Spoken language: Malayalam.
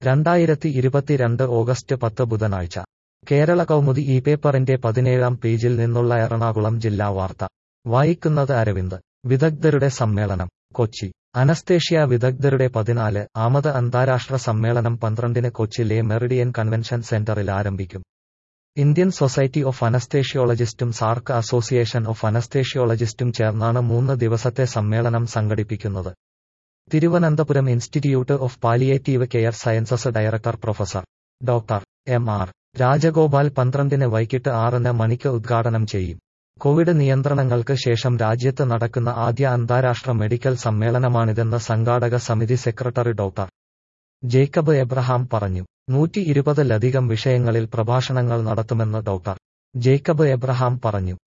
രണ്ടായിരത്തി ഇരുപത്തിരണ്ട് ഓഗസ്റ്റ് പത്ത് ബുധനാഴ്ച കേരള കൗമുദി ഈ പേപ്പറിന്റെ പതിനേഴാം പേജിൽ നിന്നുള്ള എറണാകുളം ജില്ലാ വാർത്ത വായിക്കുന്നത് അരവിന്ദ് വിദഗ്ധരുടെ സമ്മേളനം കൊച്ചി അനസ്തേഷ്യ വിദഗ്ധരുടെ പതിനാല് ആമത് അന്താരാഷ്ട്ര സമ്മേളനം പന്ത്രണ്ടിന് കൊച്ചിയിലെ മെറിഡിയൻ കൺവെൻഷൻ സെന്ററിൽ ആരംഭിക്കും ഇന്ത്യൻ സൊസൈറ്റി ഓഫ് അനസ്തേഷ്യോളജിസ്റ്റും സാർക്ക് അസോസിയേഷൻ ഓഫ് അനസ്തേഷ്യോളജിസ്റ്റും ചേർന്നാണ് മൂന്ന് ദിവസത്തെ സമ്മേളനം സംഘടിപ്പിക്കുന്നത് Thiruvananthapuram institute of palliative care sciences director professor doctor M R Rajagopal പന്ത്രണ്ടിന് വൈകിട്ട് ആറിന് മണിക്ക് ഉദ്ഘാടനം ചെയ്യും കോവിഡ് നിയന്ത്രണങ്ങൾക്ക് ശേഷം രാജ്യത്ത് നടക്കുന്ന ആദ്യ അന്താരാഷ്ട്ര മെഡിക്കൽ സമ്മേളനമാണിതെന്ന് സംഘാടക സമിതി സെക്രട്ടറി ഡോക്ടർ ജേക്കബ് എബ്രഹാം പറഞ്ഞു നൂറ്റി ഇരുപതിലധികം വിഷയങ്ങളിൽ പ്രഭാഷണങ്ങൾ നടത്തുമെന്ന് ഡോക്ടർ ജേക്കബ് എബ്രഹാം പറഞ്ഞു